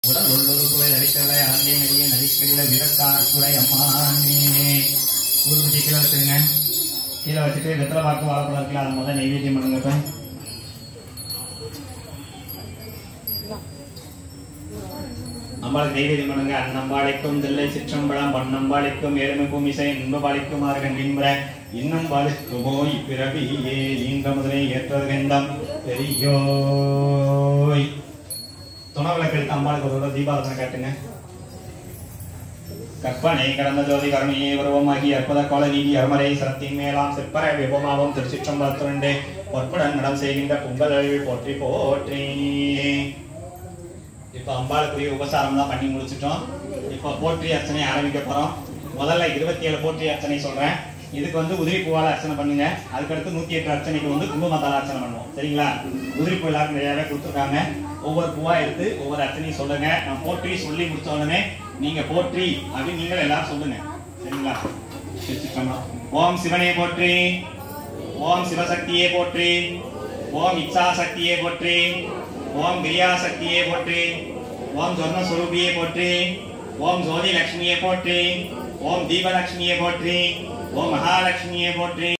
உடல் உள்ளொரு துறை நடிக்கலை அங்கே நடிகை நடிக்கல விதக்கான துறை அம்மானே ஊருக்கு கீழே வச்சுருங்க கீழே வச்சுட்டு வெத்தலை பாக்கு வாழைப்பழம் இருக்குல்ல அதை முதல்ல நெய்வேத்தியம் பண்ணுங்க இப்ப. அம்பாளுக்கு நெய்வேத்தியம் பண்ணுங்க அன்னம்பாளைக்கும் தில்லை சிற்றம்பழம் பண்ணம்பாளைக்கும் ஏழுமை பூமிசை இன்பபாளிக்கும் ஆறுகன் இன்ப இன்னும் பாலிக்குமோ இப்பிறவியே ஈன்ற முதலை ஏற்றது வெந்தம் பெரியோய் துணவிளக்கு எடுத்து அம்பாளுக்கு ஒரு தடவை தீபாவளி காட்டுங்க கற்பனை கடந்த ஜோதி கருணையே உருவமாகி அற்புத கோல நீதி அருமறை சரத்தின் மேலாம் சிற்பர விபமாவும் திருச்சிற்றம்பலத்துண்டே பொற்புடன் நடம் செய்கின்ற பொங்கல் போற்றி போற்றி இப்ப அம்பாளுக்குரிய உபசாரம் தான் பண்ணி முடிச்சிட்டோம் இப்ப போற்றி அர்ச்சனை ஆரம்பிக்க போறோம் முதல்ல இருபத்தி ஏழு போற்றி அர்ச்சனை சொல்றேன் இதுக்கு வந்து உதிரி பூவால அர்ச்சனை பண்ணுங்க அதுக்கடுத்து நூத்தி எட்டு அர்ச்சனைக்கு வந்து குங்குமத்தால அர்ச்சனை பண்ணுவோம் சரிங்களா உதிரி பூ எல்லாருக்கும் நிறையவே கொடுத்துருக்காங்க ஒவ்வொரு பூவா எடுத்து ஒவ்வொரு அர்ச்சனையும் சொல்லுங்க நான் போற்றி சொல்லி முடிச்ச உடனே நீங்க போற்றி அப்படின்னு நீங்கள் எல்லாரும் சொல்லுங்க சரிங்களா திருச்சிற்றம்பலம். ஓம் சிவனே போற்றி ஓம் சிவசக்தியே போற்றி ஓம் இச்சா சக்தியே போற்றி ஓம் கிரியா சக்தியே போற்றி ஓம் சொர்ண சுரூபியே போற்றி ஓம் ஜோதி லட்சுமியே போற்றி ஓம் தீபலட்சுமியே போற்றி ஓம் மகாலட்சுமியே போற்றி